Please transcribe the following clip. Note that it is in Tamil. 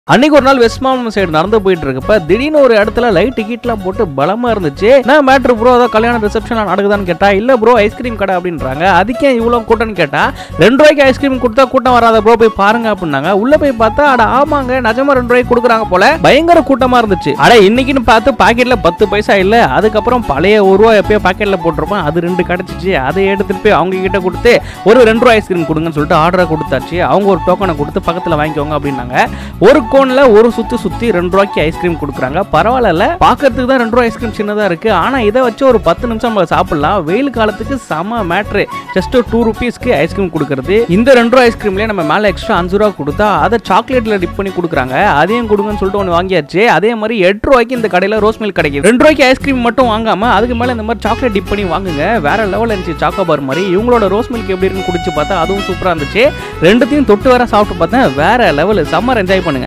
அன்னைக்கு ஒரு நாள் வெஸ்ட் மாம்பலம் சைடு நடந்து போயிட்டு இருக்கப்ப திடீர்னு ஒரு இடத்துல லைட் டிக்கெட்லாம் போட்டு பலமா இருந்துச்சு நான் மேட்ரு ப்ரோ ஏதோ கல்யாண ரிசப்ஷன் நடக்குதான்னு கேட்டா இல்ல ப்ரோ ஐஸ்கிரீம் கடை அப்படின்றாங்க அதுக்கே இவ்வளவு கூட்டம்னு கேட்டா ரெண்டு ரூபாய்க்கு ஐஸ்கிரீம் கொடுத்தா கூட்டம் வராத ப்ரோ போய் பாருங்க அப்படின்னாங்க உள்ள போய் பார்த்தா அட ஆமாங்க நிஜமா ரெண்டு ரூபாய்க்கு கொடுக்குறாங்க போல பயங்கர கூட்டமா இருந்துச்சு அட இன்னைக்குன்னு பார்த்து பாக்கெட்ல பத்து பைசா இல்ல அதுக்கப்புறம் பழைய ஒரு ரூபா எப்பயோ பாக்கெட்ல போட்டிருப்போம் அது ரெண்டு கிடைச்சிச்சு அதை எடுத்துட்டு போய் அவங்க கிட்ட கொடுத்து ஒரு ரெண்டு ரூபாய் ஐஸ்கிரீம் கொடுங்கன்னு சொல்லிட்டு ஆர்டரை கொடுத்தாச்சு அவங்க ஒரு டோக்கனை கொடுத்து பக்கத்துல வாங்கிக்கோங்க அப்படின்னாங்க ஒரு கோன்ல ஒரு சுத்து சுத்தி ரெண்டு ரூபாய்க்கு ஐஸ்கிரீம் கொடுக்குறாங்க பரவாயில்ல பாக்கிறதுக்கு தான் ரெண்டு ரூபாய் ஐஸ்கிரீம் சின்னதா இருக்கு ஆனா இதை வச்சு ஒரு பத்து நிமிஷம் நம்ம சாப்பிடலாம் வெயில் காலத்துக்கு செம மேட்ரு ஜஸ்ட் டூ ருபீஸ்க்கு ஐஸ்கிரீம் கொடுக்கறது இந்த ரெண்டு ரூபாய் ஐஸ்கிரீம்லயே நம்ம மேல எக்ஸ்ட்ரா அஞ்சு ரூபா கொடுத்தா அதை சாக்லேட்ல டிப் பண்ணி கொடுக்குறாங்க அதையும் கொடுங்கன்னு சொல்லிட்டு ஒன்று வாங்கியாச்சு அதே மாதிரி எட்டு ரூபாய்க்கு இந்த கடையில ரோஸ் மில்க் கிடைக்குது ரெண்டு ரூபாய்க்கு ஐஸ்கிரீம் மட்டும் வாங்காம அதுக்கு மேல இந்த மாதிரி சாக்லேட் டிப் பண்ணி வாங்குங்க வேற லெவல் இருந்துச்சு சாக்கோபார் மாதிரி இவங்களோட ரோஸ் மில்க் எப்படி இருக்குன்னு குடிச்சு பார்த்தா அதுவும் சூப்பரா இருந்துச்சு ரெண்டுத்தையும் தொட்டு வர சாப்பிட்டு பார்த்தேன் வேற லெவல் சம்மர் என்ஜாய் பண்ணுங்க